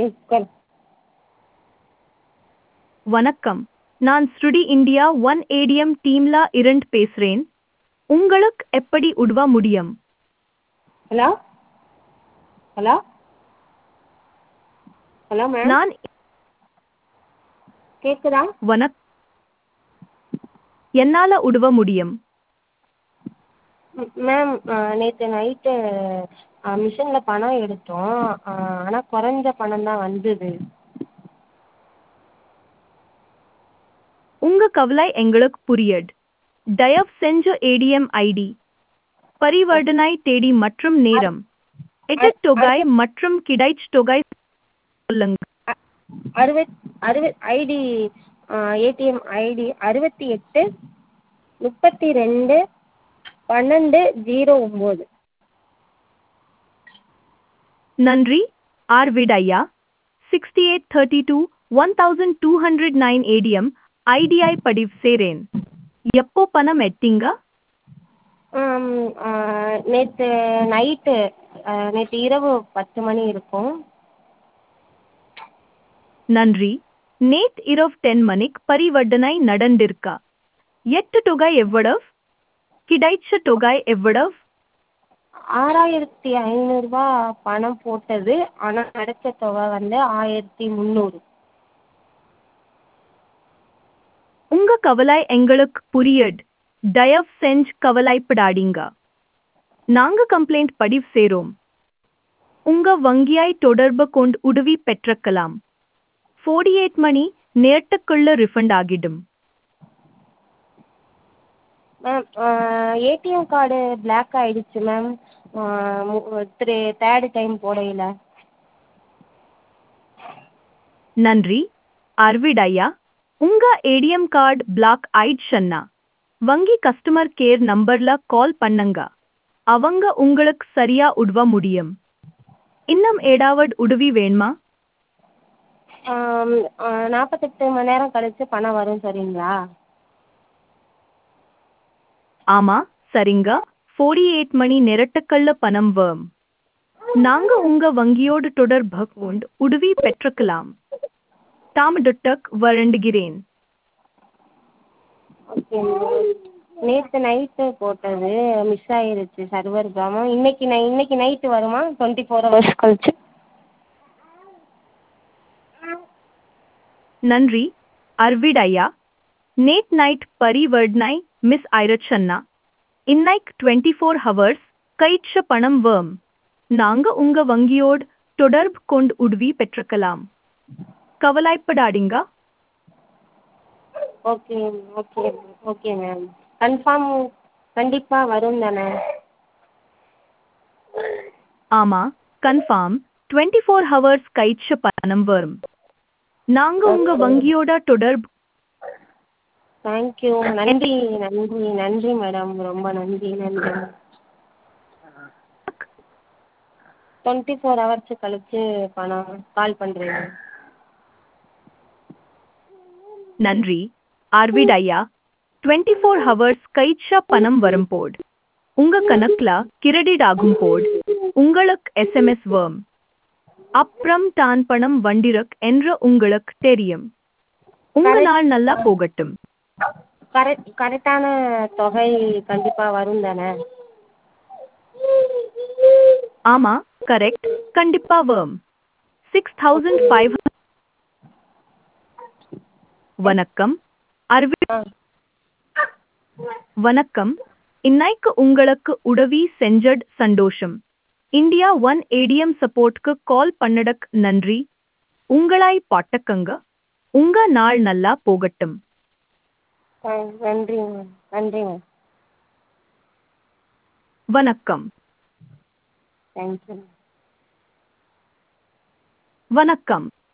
ம் உட்காரு வணக்கம் நான் ஸ்ருடி இந்தியா ஒன் ஏடிஎம் டீம்ல இருந்து பேசுறேன் உங்களுக்கு எப்படி உதவ முடியும் ஹலோ ஹலோ ஹலோ மேம் நான் கேட்குதா வணக் என்னால உதவ முடியும் மேம் நேற்று நைட்டு மிஷினில் பணம் எடுத்தோம் ஆனால் குறைஞ்ச பணம் தான் வந்தது உங்க கவலை எங்களுக்கு புரியுது தயவு செஞ்சு ஏடிஎம் ஐடி பரிவர்த்தனை தேதி மற்றும் நேரம் எட்டு தொகை மற்றும் கிடைச்ச தொகை சொல்லுங்க அறுபத் அறுபத் ஐடி ஏடிஎம் ஐடி அறுபத்தி எட்டு முப்பத்தி ரெண்டு பன்னெண்டு ஜீரோ ஒம்பது நன்றி ஆர்விட் ஐயா sixty eight thirty two one thousand two hundred nine ATM ITI பதிவு செய்றேன் எப்போ பணம் எட்டிங்க நேற்று நைட்டு நேற்று இரவு பத்து மணி இருக்கும் நன்றி நேத் இரவு டென் மணிக்கு பரிவர்த்தனை நடந்திருக்கா எட்டு தொகை எவ்வளவு கிடைச்ச தொகை எவ்வளவு ஆறாயிரத்தி ஐநூறுரூபா பணம் போட்டது ஆனால் கிடைச்ச தொகை வந்து ஆயிரத்தி முந்நூறு உங்க கவலை எங்களுக்கு புரியுது தயவு செஞ்சு கவலைப்படாதீங்க நாங்க கம்ப்ளைண்ட் பதிவு செய்றோம் உங்க வங்கியாய் தொடர்பு கொண்டு உதவி பெற்றுக்கலாம் ஃபோர்டி எயிட் மணி நேரத்துக்குள்ள ரிஃபண்ட் ஆகிடும் மேம் ஏடிஎம் கார்டு பிளாக் ஆயிடுச்சு மேம் த்ரீ தேர்டு டைம் போடையில் நன்றி அரவிட் ஐயா உங்க ஏடிஎம் கார்டு பிளாக் ஆயிடுச்சுன்னா வங்கி கஸ்டமர் கேர் நம்பர்ல கால் பண்ணுங்க அவங்க உங்களுக்கு சரியா உதவ முடியும் இன்னும் ஏதாவது உதவி வேணுமா நாற்பத்தெட்டு மணி நேரம் கழிச்சு பணம் வரும் சரிங்களா ஆமா சரிங்க ஃபோர்டி எயிட் மணி நேரத்துக்குள்ள பணம் வரும் நாங்க உங்க வங்கியோடு தொடர்பு கொண்டு உதவி பெற்றுக்கலாம் தாமதத்துக்கு வருந்துகிறேன் ஓகே நேற்று நைட்டு போட்டது மிஸ் ஆயிருச்சு சர்வர் ப்ராப்ளம் இன்னைக்கு நை இன்னைக்கு நைட்டு வருமா டுவெண்ட்டி ஃபோர் ஹவர்ஸ் கழிச்சு நன்றி அரவிட் ஐயா நேட் நைட் பரிவர்த்தனை மிஸ் ஆயிருச்சுன்னா இன்னைக்கு டுவெண்ட்டி ஃபோர் ஹவர்ஸ் கழிச்ச பணம் வரும் நாங்க உங்க வங்கியோடு தொடர்பு கொண்டு உதவி பெற்றுக்கலாம் கவலைப்படாதீங்க okay okay okay ma'am confirm கண்டிப்பாக வரும் தானே ஆமா கன்ஃபார்ம் டுவெண்ட்டி ஃபோர் ஹவர்ஸ் கழிச்ச பணம் வரும் நாங்க உங்க வங்கியோட தொடர்பு தேங்க்யூ நன்றி நன்றி நன்றி மேடம் ரொம்ப நன்றி நன்றி டுவெண்ட்டி ஃபோர் ஹவர்ஸ் கழிச்சு பணம் கால் பண்ணுறேன் நன்றி அரவிட் ஐயா டுவெண்ட்டி ஃபோர் ஹவர்ஸ் கழிச்ச பணம் வரும் போட் உங்க கணக்குல கிரெடிட் ஆகும் போட் உங்களுக்கு எஸ்எம்எஸ் வரும் அப்புறம் தான் பணம் வண்டிரக் என்று உங்களுக்கு தெரியும் உங்க நாள் நல்லா போகட்டும் கரெக்ட் கரெக்டான தொகை கண்டிப்பாக வரும் தானே ஆமா கரெக்ட் கண்டிப்பா வரும் சிக்ஸ் தௌசண்ட் ஃபைவ் வணக்கம் அரவிந்த் ஆ வணக்கம் இன்னைக்கு உங்களுக்கு உதவி செஞ்சட் சந்தோஷம் இந்தியா ஒன் ஏடிஎம் சப்போர்ட்க்கு கால் பண்ணடக் நன்றி உங்களாய் பாட்டக்கங்க உங்க நாள் நல்லா போகட்டும் ஆ நன்றி மேம் நன்றி மேம் வணக்கம் தேங்க்யூ வணக்கம்